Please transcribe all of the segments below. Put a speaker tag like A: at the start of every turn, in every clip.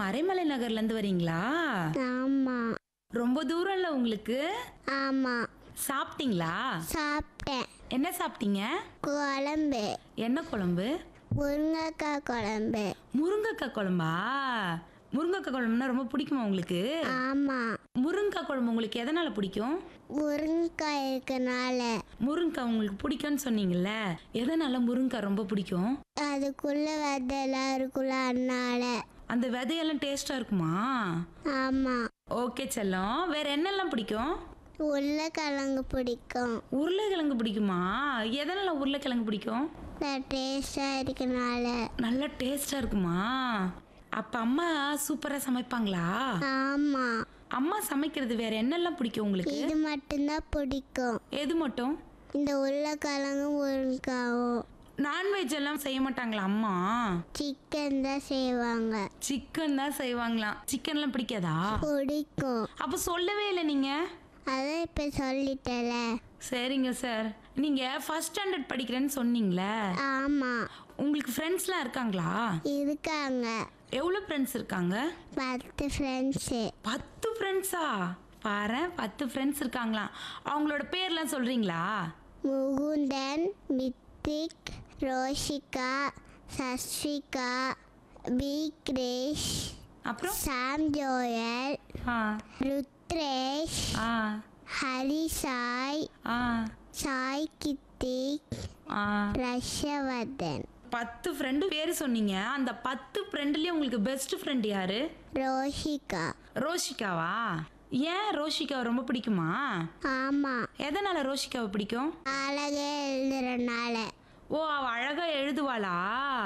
A: மறைமலை நகர்ல இருந்து வரீங்களா
B: ஆமா
A: ரொம்ப தூரம் இல்ல உங்களுக்கு
B: ஆமா
A: சாப்பிட்டீங்களா
B: சாப்பிட்டேன்
A: என்ன சாப்பிட்டீங்க
B: குழம்பு
A: என்ன குழம்பு
B: முருங்கைக்காய் குழம்பு
A: முருங்கைக்காய் குழம்பா முருங்கைக்காய் குழம்புனா ரொம்ப பிடிக்குமா உங்களுக்கு
B: ஆமா
A: முருங்கைக்காய் குழம்பு உங்களுக்கு எதனால பிடிக்கும்
B: முருங்கைக்காய் இருக்கனால
A: முருங்கைக்காய் உங்களுக்கு பிடிக்கும்னு சொன்னீங்கல்ல எதனால முருங்கைக்காய் ரொம்ப பிடிக்கும்
B: அதுக்குள்ள விதையெல்லாம் இருக்குல்ல அதனால
A: அந்த விதையெல்லாம் டேஸ்டா இருக்குமா
B: ஆமா
A: ஓகே செல்லம் வேற என்னெல்லாம் பிடிக்கும்
B: உருளைக்கிழங்கு பிடிக்கும்
A: உருளைக்கிழங்கு பிடிக்குமா எதனால உருளைக்கிழங்கு பிடிக்கும்
B: டேஸ்டாக இருக்கனால
A: நல்லா டேஸ்டா இருக்குமா அப்ப அம்மா சூப்பரா சமைப்பாங்களா
B: ஆமா
A: அம்மா சமைக்கிறது வேற என்னெல்லாம் பிடிக்கும் உங்களுக்கு
B: இது மட்டும்தான் பிடிக்கும்
A: எது மட்டும்
B: இந்த உருளைக்கிழங்கு முருங்காவும்
A: நான்வெஜ் எல்லாம் செய்ய மாட்டாங்களா அம்மா
B: சிக்கன் தான் செய்வாங்க
A: சிக்கன் தான் செய்வாங்களாம் சிக்கன்லாம் பிடிக்காதா
B: பிடிக்கும்
A: அப்ப சொல்லவே இல்லை நீங்க
B: அதான் இப்போ சொல்லிட்டல
A: சரிங்க சார் நீங்க ஃபர்ஸ்ட் ஸ்டாண்டர்ட் படிக்கிறேன்னு சொன்னீங்களே
B: ஆமா
A: உங்களுக்கு ஃப்ரெண்ட்ஸ்லாம் இருக்காங்களா
B: இருக்காங்க
A: எவ்வளோ ஃப்ரெண்ட்ஸ் இருக்காங்க
B: பத்து ஃப்ரெண்ட்ஸு
A: பத்து ஃப்ரெண்ட்ஸா பாரு பத்து ஃப்ரெண்ட்ஸ் இருக்காங்களாம் அவங்களோட பேர்லாம் சொல்றீங்களா
B: முகுந்தன் மித்திக் ரோஷிகா சஸ்விகா பி கிரேஷ்
A: அப்புறம்
B: சாம் ஜோயல்
A: ஆ
B: ருத்ரேஷ்
A: ஆ
B: ஹரி சாய்
A: ஆ
B: சாய் கித்திக்
A: ஆ
B: ரஷவர்தன்
A: பத்து ஃப்ரெண்டு பேர் சொன்னீங்க அந்த பத்து ஃப்ரெண்டுலேயே உங்களுக்கு பெஸ்ட் ஃப்ரெண்ட் யாரு
B: ரோஷிகா
A: ரோஷிகாவா ஏன் ரோஷிகாவை ரொம்ப பிடிக்குமா
B: ஆமா
A: எதனால ரோஷிகாவை பிடிக்கும்
B: அழகே எழுதுறனால
A: ஓ அவ அழகா எழுதுவாளா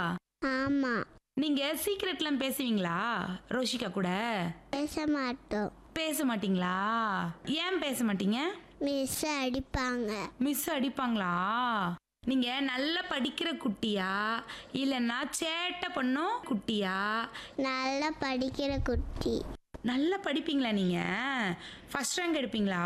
B: ஆமா
A: நீங்க சீக்ரெட்லாம் பேசுவீங்களா ரோஷிகா கூட
B: பேச மாட்டோம்
A: பேச மாட்டீங்களா ஏன் பேச மாட்டீங்க
B: மிஸ் அடிப்பாங்க
A: மிஸ் அடிப்பாங்களா நீங்க நல்லா படிக்கிற குட்டியா இல்லைன்னா சேட்டை பண்ணும் குட்டியா
B: நல்லா படிக்கிற குட்டி
A: நல்லா படிப்பீங்களா நீங்க ஃபர்ஸ்ட் ரேங்க் எடுப்பீங்களா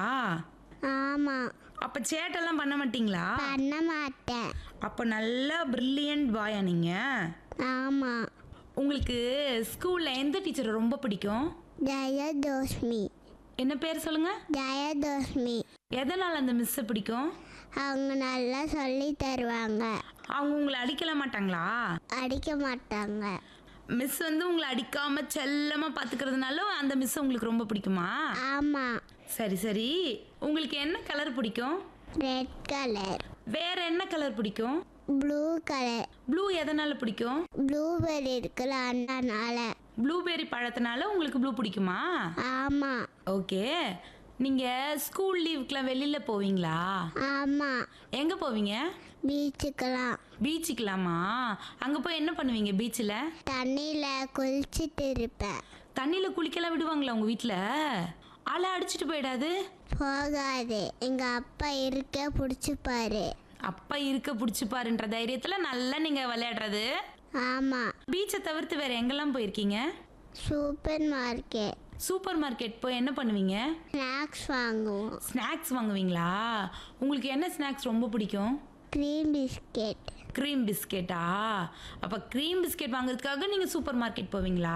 B: ஆமா
A: அப்ப சேட்டெல்லாம் பண்ண மாட்டீங்களா
B: பண்ண மாட்டேன்
A: அப்போ நல்லா பிரில்லியன்ட் பாயா நீங்க
B: ஆமா
A: உங்களுக்கு ஸ்கூல்ல எந்த டீச்சர் ரொம்ப பிடிக்கும்
B: ஜெயதோஷ்மி
A: என்ன பேர் சொல்லுங்க
B: ஜெயதோஷ்மி
A: எதனால அந்த மிஸ்ஸை பிடிக்கும்
B: அவங்க நல்லா சொல்லி தருவாங்க
A: அவங்க உங்களை அடிக்கல மாட்டாங்களா
B: அடிக்க மாட்டாங்க
A: மிஸ் வந்து உங்களை அடிக்காம செல்லமா பாத்துக்கிறதுனால அந்த மிஸ் உங்களுக்கு ரொம்ப பிடிக்குமா
B: ஆமா
A: சரி சரி உங்களுக்கு என்ன கலர் பிடிக்கும்
B: ரெட் கலர்
A: வேற என்ன கலர் பிடிக்கும்
B: ப்ளூ கலர்
A: ப்ளூ எதனால பிடிக்கும்
B: ப்ளூபெர்ரி இருக்குல்ல அதனால
A: ப்ளூபெர்ரி பழத்தினால உங்களுக்கு ப்ளூ பிடிக்குமா
B: ஆமா
A: ஓகே நீங்க ஸ்கூல் லீவுக்குலாம் வெளியில போவீங்களா
B: ஆமா
A: எங்க போவீங்க
B: பீச்சுக்கெல்லாம்
A: பீச்சுக்கலாமா அங்க போய் என்ன பண்ணுவீங்க பீச்சில்
B: தண்ணியில குளிச்சுட்டு இருப்பேன்
A: தண்ணியில குளிக்கலாம் விடுவாங்களா உங்க வீட்டில் அலை அடிச்சிட்டு போயிடாது
B: போகாது எங்க அப்பா இருக்க பிடிச்சிப்பாரு
A: அப்பா இருக்க பிடிச்சி பாருன்ற தைரியத்துல நல்லா நீங்க விளையாடுறது
B: ஆமா
A: பீச்சை தவிர்த்து வேற எங்கெல்லாம் போயிருக்கீங்க
B: சூப்பர் மார்க்கெட்
A: சூப்பர் மார்க்கெட் போய் என்ன பண்ணுவீங்க
B: ஸ்நாக்ஸ் வாங்குவோம்
A: ஸ்நாக்ஸ் வாங்குவீங்களா உங்களுக்கு என்ன ஸ்நாக்ஸ் ரொம்ப பிடிக்கும்
B: க்ரீம் பிஸ்கெட்
A: க்ரீம் பிஸ்கெட்டா அப்போ க்ரீம் பிஸ்கெட் வாங்குறதுக்காக நீங்கள் சூப்பர் மார்க்கெட் போவீங்களா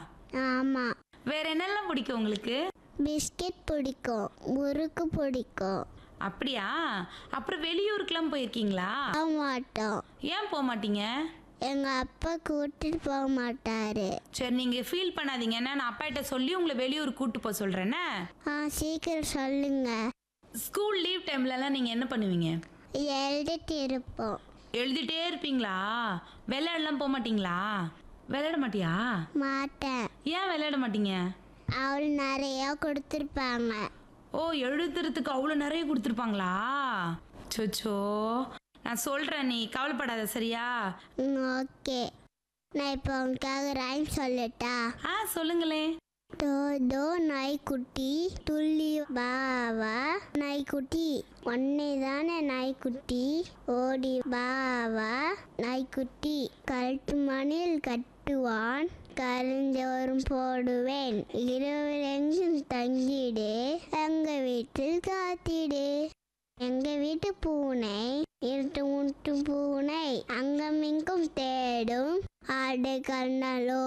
B: ஆமா
A: வேற என்னெல்லாம் பிடிக்கும் உங்களுக்கு
B: பிஸ்கெட் பிடிக்கும் முறுக்கு பிடிக்கும்
A: அப்படியா அப்புறம் வெளியூருக்குலாம் போயிருக்கீங்களா
B: போக மாட்டோம்
A: ஏன் போக மாட்டீங்க
B: எங்க அப்பா கூட்டிட்டு போக மாட்டாரு
A: சரி நீங்கள் ஃபீல் பண்ணாதீங்க நான் அப்பாட்ட சொல்லி உங்களை வெளியூர் கூட்டு போக சொல்கிறேன்னே
B: ஆ சீக்கிரம் சொல்லுங்க
A: ஸ்கூல் லீவ் டைம்லலாம் நீங்கள் என்ன பண்ணுவீங்க
B: எழுதிட்டு இருப்போம்
A: எழுதிட்டே இருப்பீங்களா விளையாடலாம் போக மாட்டீங்களா விளையாட மாட்டியா
B: மாட்டேன்
A: ஏன் விளையாட மாட்டீங்க
B: அவள் நிறைய கொடுத்துருப்பாங்க
A: ஓ எழுதுறதுக்கு அவ்வளோ நிறைய கொடுத்துருப்பாங்களா சொச்சோ நான் சொல்கிறேன் நீ கவலைப்படாத சரியா
B: ஓகே நான் இப்போ உனக்காக ரைம் சொல்லட்டா
A: ஆ சொல்லுங்களே
B: தோ தோ நாய்க்குட்டி துள்ளி வா வா நாய்க்குட்டி ஒன்னே தானே நாய்க்குட்டி ஓடி வா வா நாய்க்குட்டி கழட்டு மணில் கட்டுவான் கருஞ்சோறும் போடுவேன் இரவிலெங்கும் தங்கிடு எங்க வீட்டில் காத்திடு எங்க வீட்டு பூனை இருட்டு முட்டு பூனை அங்கமிங்கும் தேடும் ஆடு கண்ணலோ